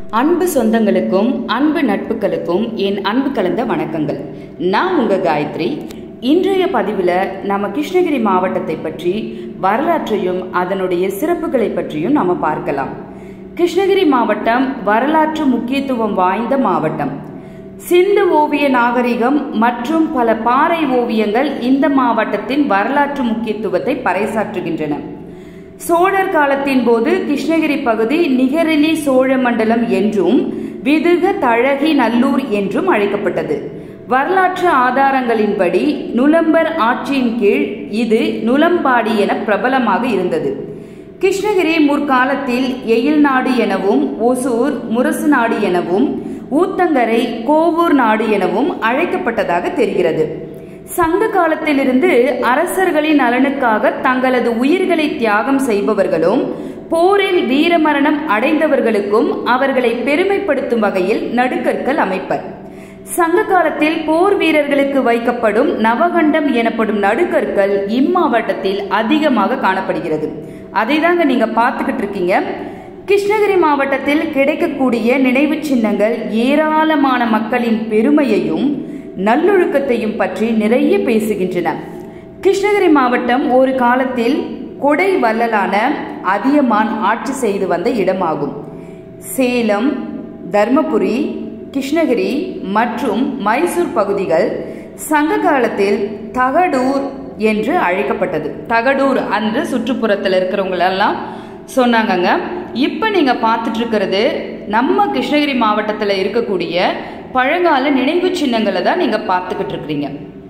அன்பு சொந்தங்களுக்கும் அன்பு நட்புகளுக்கும் என் அன்பு கலந்த வணக்கங்கள் நான் உங்கள் காயத்ரி இன்றைய பதிவில் நம்ம கிருஷ்ணகிரி மாவட்டத்தை பற்றி வரலாற்றையும் அதனுடைய சிறப்புகளை பற்றியும் நம்ம பார்க்கலாம் கிருஷ்ணகிரி மாவட்டம் வரலாற்று முக்கியத்துவம் வாய்ந்த மாவட்டம் சிந்து ஓவிய நாகரிகம் மற்றும் பல பாறை ஓவியங்கள் இந்த மாவட்டத்தின் வரலாற்று முக்கியத்துவத்தை பறைசாற்றுகின்றன சோழர் காலத்தின் போது கிருஷ்ணகிரி பகுதி நிகரிலி சோழ மண்டலம் என்றும் விதுக தழகி நல்லூர் என்றும் அழைக்கப்பட்டது வரலாற்று ஆதாரங்களின்படி நுளம்பர் ஆட்சியின் கீழ் இது நுளம்பாடி என பிரபலமாக இருந்தது கிருஷ்ணகிரி முற்காலத்தில் எயில் நாடு எனவும் ஒசூர் முரசு நாடு எனவும் ஊத்தங்கரை கோவூர் நாடு எனவும் அழைக்கப்பட்டதாக தெரிகிறது சங்க காலத்திலிருந்து அரசர்களின் நலனுக்காக தங்களது உயிர்களை தியாகம் செய்பவர்களும் போரில் வீரமரணம் அடைந்தவர்களுக்கும் அவர்களை பெருமைப்படுத்தும் வகையில் நடுக்கற்கள் அமைப்பர் சங்க காலத்தில் போர் வீரர்களுக்கு வைக்கப்படும் நவகண்டம் எனப்படும் நடுக்கற்கள் இம்மாவட்டத்தில் அதிகமாக காணப்படுகிறது அதை தாங்க நீங்க பார்த்துக்கிட்டு இருக்கீங்க கிருஷ்ணகிரி மாவட்டத்தில் கிடைக்கக்கூடிய நினைவு சின்னங்கள் ஏராளமான மக்களின் பெருமையையும் நல்லொழுக்கத்தையும் பற்றி நிறைய பேசுகின்றன கிருஷ்ணகிரி மாவட்டம் ஒரு காலத்தில் கொடை வள்ளலான அதியமான் ஆட்சி செய்து வந்த இடமாகும் சேலம் தர்மபுரி கிருஷ்ணகிரி மற்றும் மைசூர் பகுதிகள் சங்க காலத்தில் தகடூர் என்று அழைக்கப்பட்டது தகடூர் அந்த சுற்றுப்புறத்தில் இருக்கிறவங்களெல்லாம் சொன்னாங்கங்க இப்போ நீங்கள் பார்த்துட்டு இருக்கிறது நம்ம கிருஷ்ணகிரி மாவட்டத்தில் இருக்கக்கூடிய பழங்கால நினைவு சின்னங்களை தான் நீங்கள் பார்த்துக்கிட்டு இருக்கிறீங்க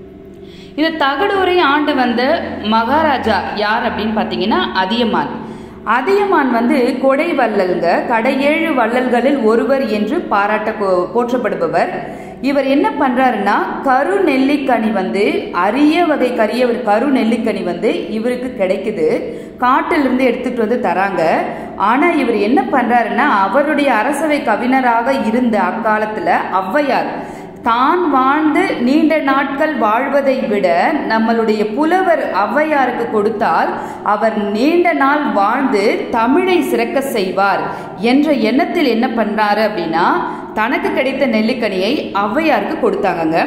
இந்த தகடூரை ஆண்டு வந்த மகாராஜா யார் அப்படின்னு பார்த்தீங்கன்னா அதியமான் அதியமான் வந்து கொடை வள்ளல்ங்க கடையேழு வள்ளல்களில் ஒருவர் என்று பாராட்ட போற்றப்படுபவர் இவர் என்ன பண்றாருன்னா கரு நெல்லிக்கனி வந்து அரிய வகை கரிய கரு நெல்லிக்கனி வந்து இவருக்கு கிடைக்குது காட்டிலிருந்து எடுத்துட்டு வந்து தராங்க ஆனா இவர் என்ன பண்றாருன்னா அவருடைய அரசவை கவிஞராக இருந்த அக்காலத்துல ஔவையார் தான் வாழ்ந்து நீண்ட நாட்கள் வாழ்வதை விட நம்மளுடைய புலவர் ஔவையாருக்கு கொடுத்தால் அவர் நீண்ட நாள் வாழ்ந்து தமிழை சிறக்க செய்வார் என்ற எண்ணத்தில் என்ன பண்றாரு அப்படின்னா தனக்கு கிடைத்த நெல்லிக்கனியை ஔவையாருக்கு கொடுத்தாங்கங்க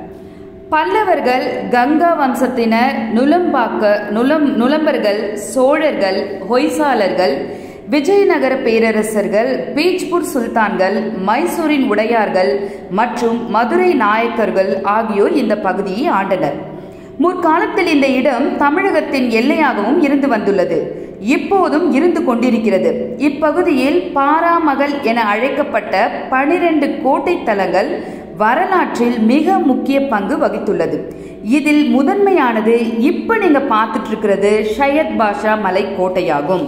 பல்லவர்கள் கங்கா வம்சத்தினர் நுளம்பாக்க நுளம் நுளம்பர்கள் சோழர்கள் ஹொய்சாலர்கள் விஜயநகர பேரரசர்கள் பீச்பூர் சுல்தான்கள் மைசூரின் உடையார்கள் மற்றும் மதுரை நாயக்கர்கள் ஆகியோர் இந்த பகுதியை ஆண்டனர் முற்காலத்தில் இந்த இடம் தமிழகத்தின் எல்லையாகவும் இருந்து வந்துள்ளது இப்போதும் இருந்து கொண்டிருக்கிறது இப்பகுதியில் பாராமகள் என அழைக்கப்பட்ட பனிரெண்டு கோட்டை தலங்கள் வரலாற்றில் மிக முக்கிய பங்கு வகித்துள்ளது இதில் முதன்மையானது இப்ப நீங்க பார்த்துட்டு இருக்கிறது ஷயத் பாஷா மலை கோட்டையாகும்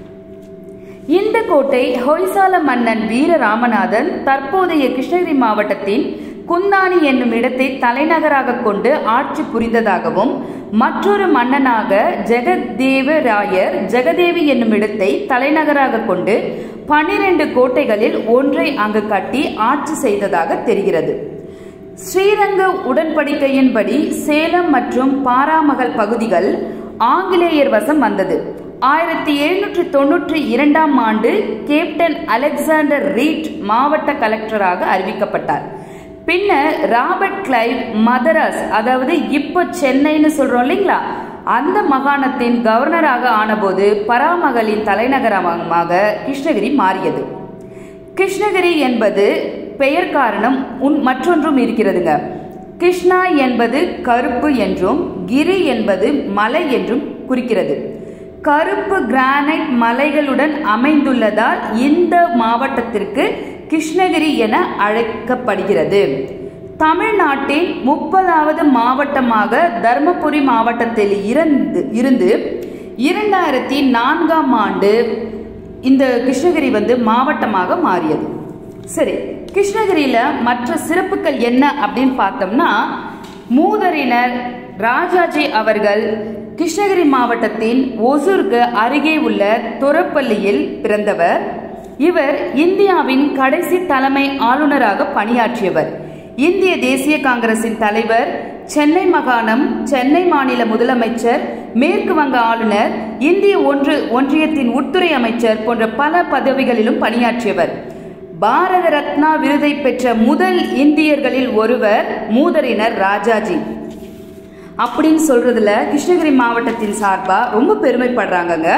இந்த கோட்டை ஹொய்சால மன்னன் வீர ராமநாதன் தற்போதைய கிருஷ்ணகிரி மாவட்டத்தின் குந்தானி என்னும் இடத்தை தலைநகராக கொண்டு ஆட்சி புரிந்ததாகவும் மற்றொரு மன்னனாக ஜெகதேவராயர் ஜெகதேவி என்னும் இடத்தை தலைநகராக கொண்டு பனிரெண்டு கோட்டைகளில் ஒன்றை அங்கு கட்டி ஆட்சி செய்ததாக தெரிகிறது ஸ்ரீரங்க உடன்படிக்கையின்படி சேலம் மற்றும் பாராமகல் பகுதிகள் ஆங்கிலேயர் வசம் வந்தது ஆயிரத்தி எழுநூற்றி தொன்னூற்றி இரண்டாம் ஆண்டு கேப்டன் அலெக்சாண்டர் ரீட் மாவட்ட கலெக்டராக அறிவிக்கப்பட்டார் பின்னர் ராபர்ட் கிளைவ் மதராஸ் அதாவது இப்போ சென்னைன்னு சொல்றோம் இல்லைங்களா அந்த மாகாணத்தின் கவர்னராக ஆனபோது பராமகளின் தலைநகரமாக கிருஷ்ணகிரி மாறியது கிருஷ்ணகிரி என்பது பெயர் காரணம் உன் மற்றொன்றும் இருக்கிறதுங்க கிருஷ்ணா என்பது கருப்பு என்றும் கிரி என்பது மலை என்றும் குறிக்கிறது கருப்பு கிரானைட் மலைகளுடன் அமைந்துள்ளதால் இந்த மாவட்டத்திற்கு கிருஷ்ணகிரி என அழைக்கப்படுகிறது தமிழ்நாட்டின் முப்பதாவது மாவட்டமாக தர்மபுரி மாவட்டத்தில் இருந்து இருந்து இரண்டாயிரத்தி நான்காம் ஆண்டு இந்த கிருஷ்ணகிரி வந்து மாவட்டமாக மாறியது சரி கிருஷ்ணகிரியில மற்ற சிறப்புகள் என்ன அப்படின்னு பார்த்தோம்னா மூதறினர் ராஜாஜி அவர்கள் கிருஷ்ணகிரி மாவட்டத்தின் ஒசூருக்கு அருகே உள்ள துறப்பள்ளியில் பிறந்தவர் இவர் இந்தியாவின் கடைசி தலைமை ஆளுநராக பணியாற்றியவர் இந்திய தேசிய காங்கிரசின் தலைவர் சென்னை மாகாணம் சென்னை மாநில முதலமைச்சர் மேற்கு வங்க ஆளுநர் இந்திய ஒன்று ஒன்றியத்தின் உட்துறை அமைச்சர் போன்ற பல பதவிகளிலும் பணியாற்றியவர் பாரத ரத்னா விருதை பெற்ற முதல் இந்தியர்களில் ஒருவர் மூதறிஞர் ராஜாஜி அப்படின்னு சொல்றதுல கிருஷ்ணகிரி மாவட்டத்தின் சார்பா ரொம்ப பெருமைப்படுறாங்கங்க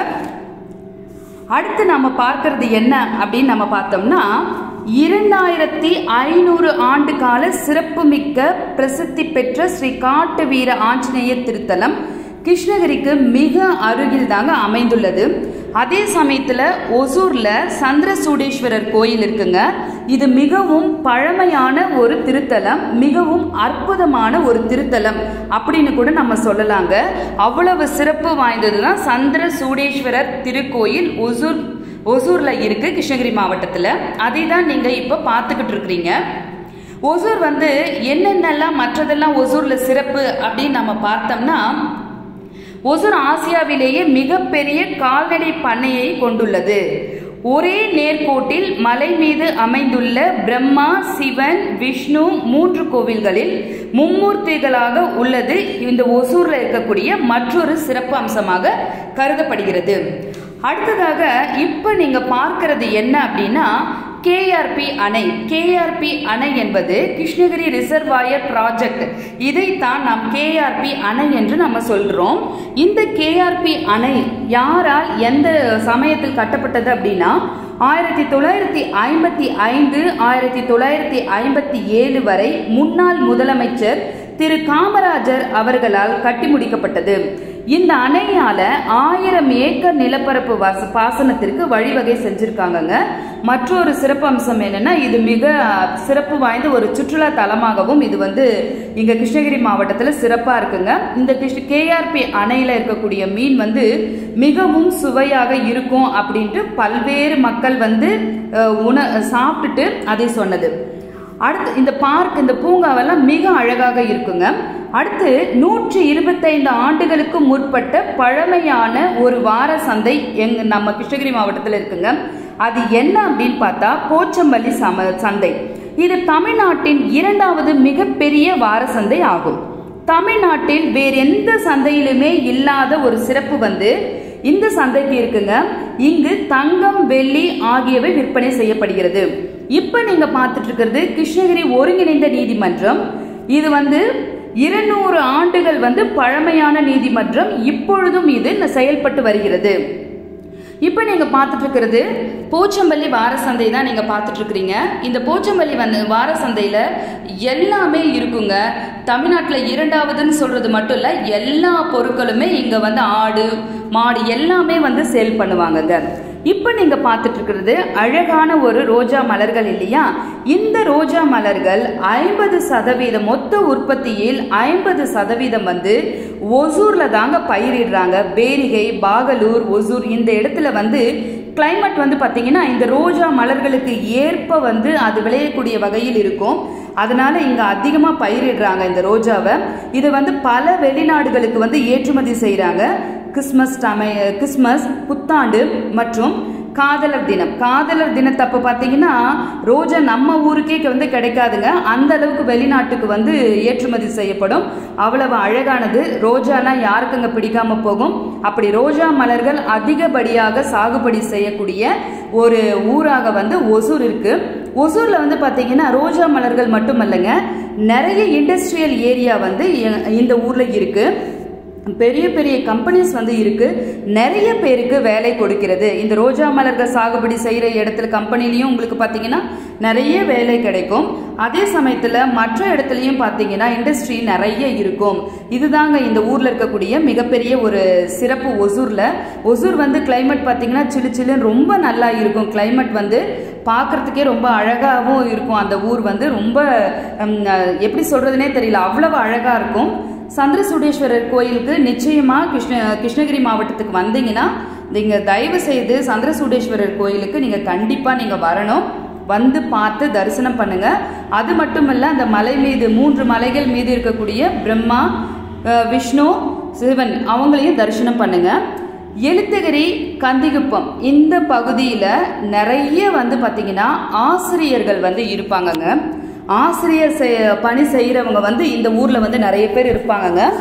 அடுத்து நம்ம பார்க்கறது என்ன அப்படின்னு நம்ம பார்த்தோம்னா இரண்டாயிரத்தி ஐநூறு ஆண்டு கால சிறப்புமிக்க பிரசித்தி பெற்ற ஸ்ரீ காட்டு வீர ஆஞ்சநேயர் திருத்தலம் கிருஷ்ணகிரிக்கு மிக அருகில் தாங்க அமைந்துள்ளது அதே சமயத்தில் ஒசூர்ல சந்திரசூடேஸ்வரர் கோயில் இருக்குங்க இது மிகவும் பழமையான ஒரு திருத்தலம் மிகவும் அற்புதமான ஒரு திருத்தலம் அப்படின்னு கூட நம்ம சொல்லலாங்க அவ்வளவு சிறப்பு வாய்ந்தது தான் சந்திரசூடேஸ்வரர் திருக்கோயில் ஒசூர் ஒசூர்ல இருக்கு கிருஷ்ணகிரி மாவட்டத்தில் அதை தான் நீங்க இப்போ பார்த்துக்கிட்டு இருக்கிறீங்க ஒசூர் வந்து என்னென்னலாம் மற்றதெல்லாம் ஒசூர்ல சிறப்பு அப்படின்னு நம்ம பார்த்தோம்னா ஒசூர் ஆசியாவிலேயே மிகப்பெரிய கால்நடை பண்ணையை கொண்டுள்ளது ஒரே நேர்கோட்டில் மலை மீது அமைந்துள்ள பிரம்மா சிவன் விஷ்ணு மூன்று கோவில்களில் மும்மூர்த்திகளாக உள்ளது இந்த ஒசூர்ல இருக்கக்கூடிய மற்றொரு சிறப்பு அம்சமாக கருதப்படுகிறது அடுத்ததாக இப்ப நீங்க பார்க்கிறது என்ன அப்படின்னா கேஆர்பி அணை கேஆர்பி அணை என்பது கிருஷ்ணகிரி ரிசர்வாயர் ப்ராஜெக்ட் இதைத்தான் நாம் கேஆர்பி அணை என்று நம்ம சொல்றோம் இந்த கேஆர்பி அணை யாரால் எந்த சமயத்தில் கட்டப்பட்டது அப்படின்னா ஆயிரத்தி தொள்ளாயிரத்தி ஐம்பத்தி ஐந்து ஆயிரத்தி தொள்ளாயிரத்தி ஐம்பத்தி ஏழு வரை முன்னாள் முதலமைச்சர் திரு காமராஜர் அவர்களால் கட்டி முடிக்கப்பட்டது இந்த அணையால ஆயிரம் ஏக்கர் நிலப்பரப்பு வாச பாசனத்திற்கு வழிவகை செஞ்சிருக்காங்கங்க மற்றொரு சிறப்பு அம்சம் என்னன்னா இது மிக சிறப்பு வாய்ந்த ஒரு சுற்றுலா தலமாகவும் இது வந்து இங்க கிருஷ்ணகிரி மாவட்டத்தில் சிறப்பா இருக்குங்க இந்த கிருஷ்ண கேஆர்பி அணையில இருக்கக்கூடிய மீன் வந்து மிகவும் சுவையாக இருக்கும் அப்படின்ட்டு பல்வேறு மக்கள் வந்து அஹ், உண சாப்பிட்டுட்டு அதை சொன்னது அடுத்து இந்த பார்க் இந்த பூங்காவெல்லாம் மிக அழகாக இருக்குங்க அடுத்து நூற்றி இருபத்தைந்து ஆண்டுகளுக்கு முற்பட்ட பழமையான ஒரு வார சந்தை எங்க நம்ம கிருஷ்ணகிரி மாவட்டத்தில் இருக்குங்க அது என்ன அப்படின்னு பார்த்தா போச்சம்பள்ளி சம சந்தை இது தமிழ்நாட்டின் இரண்டாவது மிகப்பெரிய வார சந்தை ஆகும் தமிழ்நாட்டில் வேற எந்த சந்தையிலுமே இல்லாத ஒரு சிறப்பு வந்து இந்த சந்தைக்கு இருக்குங்க இங்கு தங்கம் வெள்ளி ஆகியவை விற்பனை செய்யப்படுகிறது இப்ப நீங்க பார்த்துட்டு இருக்கிறது கிருஷ்ணகிரி ஒருங்கிணைந்த நீதிமன்றம் இது வந்து இருநூறு ஆண்டுகள் வந்து பழமையான நீதிமன்றம் இப்பொழுதும் இது செயல்பட்டு வருகிறது இப்போ நீங்க பார்த்துட்டு இருக்கிறது போச்சம்பள்ளி வார சந்தை தான் நீங்க பார்த்துட்டு இருக்கிறீங்க இந்த போச்சம்பள்ளி வந்து வார சந்தையில எல்லாமே இருக்குங்க தமிழ்நாட்டில் இரண்டாவதுன்னு சொல்றது மட்டும் இல்ல எல்லா பொருட்களுமே இங்க வந்து ஆடு மாடு எல்லாமே வந்து சேல் பண்ணுவாங்கங்க இப்போ நீங்க பார்த்துட்டு இருக்கிறது அழகான ஒரு ரோஜா மலர்கள் இல்லையா இந்த ரோஜா மலர்கள் ஐம்பது சதவீதம் மொத்த உற்பத்தியில் ஐம்பது சதவீதம் வந்து ஒசூர்ல தாங்க பயிரிடுறாங்க பேரிகை பாகலூர் ஒசூர் இந்த இடத்துல வந்து கிளைமேட் வந்து பாத்தீங்கன்னா இந்த ரோஜா மலர்களுக்கு ஏற்ப வந்து அது விளையக்கூடிய வகையில் இருக்கும் அதனால இங்க அதிகமா பயிரிடுறாங்க இந்த ரோஜாவை இது வந்து பல வெளிநாடுகளுக்கு வந்து ஏற்றுமதி செய்றாங்க கிறிஸ்மஸ் டமை கிறிஸ்மஸ் புத்தாண்டு மற்றும் காதலர் தினம் காதலர் தினத்தப்ப பார்த்தீங்கன்னா ரோஜா நம்ம ஊருக்கே வந்து கிடைக்காதுங்க அந்த அளவுக்கு வெளிநாட்டுக்கு வந்து ஏற்றுமதி செய்யப்படும் அவ்வளவு அழகானது ரோஜாலாம் யாருக்குங்க பிடிக்காம போகும் அப்படி ரோஜா மலர்கள் அதிகப்படியாக சாகுபடி செய்யக்கூடிய ஒரு ஊராக வந்து ஒசூர் இருக்கு ஒசூர்ல வந்து பாத்தீங்கன்னா ரோஜா மலர்கள் மட்டுமல்லங்க நிறைய இண்டஸ்ட்ரியல் ஏரியா வந்து இ- இந்த ஊர்ல இருக்கு பெரிய பெரிய கம்பெனிஸ் வந்து இருக்கு நிறைய பேருக்கு வேலை கொடுக்கிறது இந்த ரோஜா மலர்கள் சாகுபடி செய்யற இடத்துல கம்பெனிலையும் உங்களுக்கு பாத்தீங்கன்னா நிறைய வேலை கிடைக்கும் அதே சமயத்துல மற்ற இடத்துலயும் பாத்தீங்கன்னா இண்டஸ்ட்ரி நிறைய இருக்கும் இதுதாங்க இந்த ஊர்ல இருக்கக்கூடிய மிகப்பெரிய ஒரு சிறப்பு ஒசூர்ல ஒசூர் வந்து கிளைமேட் பாத்தீங்கன்னா சிலு சிலுன்னு ரொம்ப நல்லா இருக்கும் கிளைமேட் வந்து பார்க்கறதுக்கே ரொம்ப அழகாகவும் இருக்கும் அந்த ஊர் வந்து ரொம்ப ஹம், எப்படி சொல்றதுனே தெரியல அவ்வளவு அழகா இருக்கும் சந்திரசூடேஸ்வரர் கோயிலுக்கு நிச்சயமா கிருஷ்ண கிருஷ்ணகிரி மாவட்டத்துக்கு வந்தீங்கன்னா நீங்க தயவு செய்து சந்திரசூடேஸ்வரர் கோயிலுக்கு நீங்க கண்டிப்பா நீங்க வரணும் வந்து பார்த்து தரிசனம் பண்ணுங்க அது மட்டும் இல்ல அந்த மலை மீது மூன்று மலைகள் மீது இருக்கக்கூடிய பிரம்மா அஹ், விஷ்ணு சிவன் அவங்களையும் தரிசனம் பண்ணுங்க எழுத்தகிரி கந்திகுப்பம் இந்த பகுதியில் நிறைய வந்து பார்த்தீங்கன்னா ஆசிரியர்கள் வந்து இருப்பாங்கங்க ஆசிரியர் செய்- பணி செய்கிறவங்க வந்து இந்த ஊரில் வந்து நிறைய பேர் இருப்பாங்கங்க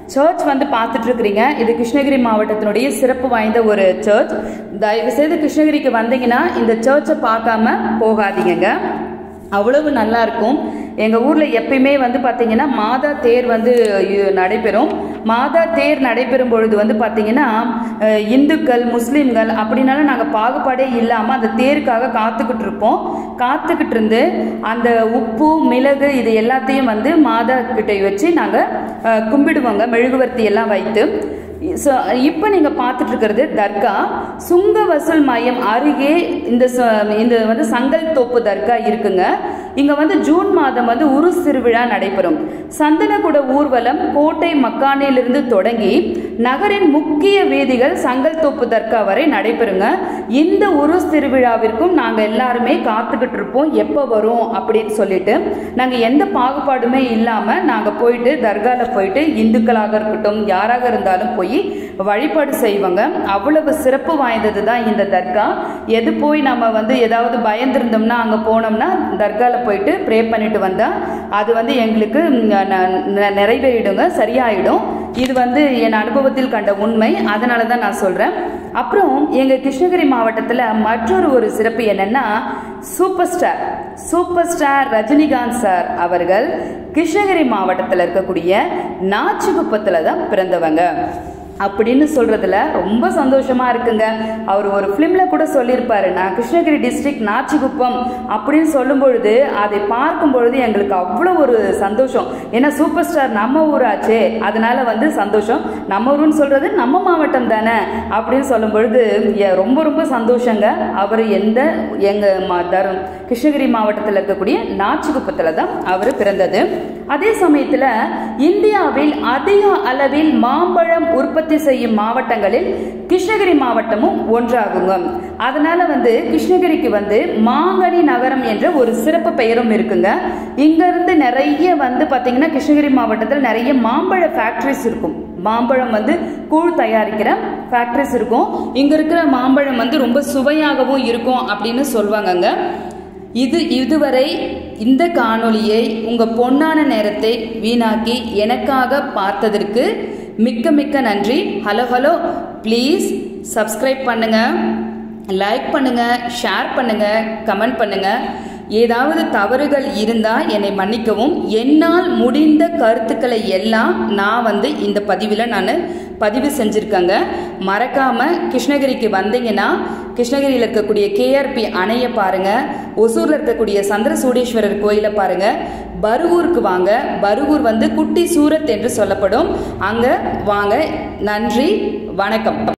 சர்ச் வந்து பார்த்துட்டு இருக்கிறீங்க இது கிருஷ்ணகிரி மாவட்டத்தினுடைய சிறப்பு வாய்ந்த ஒரு சர்ச் தயவு செய்து கிருஷ்ணகிரிக்கு வந்தீங்கன்னா இந்த சர்ச்சை பார்க்காம போகாதீங்க அவ்வளவு நல்லா இருக்கும் எங்கள் ஊரில் எப்பயுமே வந்து பார்த்தீங்கன்னா மாதா தேர் வந்து இ- நடைபெறும் மாதா தேர் நடைபெறும் பொழுது வந்து பார்த்தீங்கன்னா அஹ், இந்துக்கள் முஸ்லீம்கள் அப்படின்னாலும் நாங்கள் பாகுபாடே இல்லாமல் அந்த தேருக்காக காத்துக்கிட்டு இருப்போம் காத்துக்கிட்டு இருந்து அந்த உப்பு மிளகு இது எல்லாத்தையும் வந்து மாதா கிட்ட வச்சு நாங்கள் கும்பிடுவோங்க மெழுகுவர்த்தி எல்லாம் வைத்து ஸோ இப்போ நீங்கள் பார்த்துட்டு இருக்கிறது தர்கா சுங்க வசூல் மையம் அருகே இந்த ச- இந்த வந்து சங்கல் தோப்பு தர்கா இருக்குங்க இங்கே வந்து ஜூன் மாதம் வந்து உருஸ் திருவிழா நடைபெறும் சந்தனகுட ஊர்வலம் கோட்டை மக்கானிலிருந்து தொடங்கி நகரின் முக்கிய வீதிகள் சங்கல் தோப்பு தர்கா வரை நடைபெறுங்க இந்த உருஸ் திருவிழாவிற்கும் நாங்கள் எல்லாருமே காத்துக்கிட்டு இருப்போம் எப்போ வரும் அப்படின்னு சொல்லிட்டு நாங்கள் எந்த பாகுபாடுமே இல்லாமல் நாங்கள் போயிட்டு தர்காவில் போயிட்டு இந்துக்களாக இருக்கட்டும் யாராக இருந்தாலும் போய் வழிபாடு செய்வாங்க அவ்வளவு சிறப்பு வாய்ந்தது தான் இந்த தர்கா எது போய் நம்ம வந்து ஏதாவது பயந்திருந்தோம்னா அங்கே போனோம்னா தர்காவில் போயிட்டு ப்ரே பண்ணிட்டு வந்தால் அது வந்து எங்களுக்கு ம், ந- ந- நிறைவேறிடுங்க சரியாயிடும் இது வந்து என் அனுபவத்தில் கண்ட உண்மை அதனால தான் நான் சொல்கிறேன் அப்புறம் எங்கள் கிருஷ்ணகிரி மாவட்டத்தில் மற்றொரு ஒரு சிறப்பு என்னன்னா super star super star Rajinikanth sir அவர்கள் கிருஷ்ணகிரி மாவட்டத்தில் இருக்கக்கூடிய நாச்சிகுப்பத்தில் தான் பிறந்தவங்க அப்படின்னு சொல்றதுல ரொம்ப சந்தோஷமா இருக்குங்க அவர் ஒரு ஃபிலிம்ல கூட சொல்லியிருப்பாரு நான் கிருஷ்ணகிரி டிஸ்ட்ரிக்ட் நாச்சிகுப்பம் அப்படின்னு சொல்லும் பொழுது அதை பார்க்கும் பொழுது எங்களுக்கு அவ்வளோ ஒரு சந்தோஷம் ஏன்னா சூப்பர் ஸ்டார் நம்ம ஊராச்சே அதனால வந்து சந்தோஷம் நம்ம ஊருன்னு சொல்றது நம்ம மாவட்டம் தானே அப்படின்னு சொல்லும் பொழுது எ- ரொம்ப ரொம்ப சந்தோஷங்க அவர் எந்த எங்க மா- தரும் கிருஷ்ணகிரி மாவட்டத்தில் இருக்கக்கூடிய நாச்சிகுப்பத்தில் தான் அவர் பிறந்தது அதே சமயத்தில் இந்தியாவில் அதிக அளவில் மாம்பழம் உற்பத்தி செய்யும் மாவட்டங்களில் கிருஷ்ணகிரி மாவட்டமும் ஒன்றாகுங்க அதனால வந்து கிருஷ்ணகிரிக்கு வந்து மாங்கனி நகரம் என்ற ஒரு சிறப்பு பெயரும் இருக்குங்க இங்க இருந்து நிறைய வந்து பாத்தீங்கன்னா கிருஷ்ணகிரி மாவட்டத்தில் நிறைய மாம்பழ ஃபேக்டரிஸ் இருக்கும் மாம்பழம் வந்து கூழ் தயாரிக்கிற ஃபேக்டரிஸ் இருக்கும் இங்க இருக்கிற மாம்பழம் வந்து ரொம்ப சுவையாகவும் இருக்கும் அப்படின்னு சொல்லுவாங்கங்க இது இதுவரை இந்த காணொளியை உங்க பொன்னான நேரத்தை வீணாக்கி எனக்காக பார்த்ததற்கு மிக்க மிக்க நன்றி ஹலோ ஹலோ ப்ளீஸ் சப்ஸ்கிரைப் பண்ணுங்க லைக் பண்ணுங்க ஷேர் பண்ணுங்க கமெண்ட் பண்ணுங்க ஏதாவது தவறுகள் இருந்தால் என்னை மன்னிக்கவும் என்னால் முடிந்த கருத்துக்களை எல்லாம் நான் வந்து இந்த பதிவில் நான் பதிவு செஞ்சுருக்கேங்க மறக்காமல் கிருஷ்ணகிரிக்கு வந்தீங்கன்னா கிருஷ்ணகிரியில் இருக்கக்கூடிய கேஆர்பி அணையை பாருங்கள் ஒசூரில் இருக்கக்கூடிய சந்திர சூடேஸ்வரர் கோயிலை பாருங்கள் பருவூருக்கு வாங்க பருவூர் வந்து குட்டி சூரத் என்று சொல்லப்படும் அங்கே வாங்க நன்றி வணக்கம்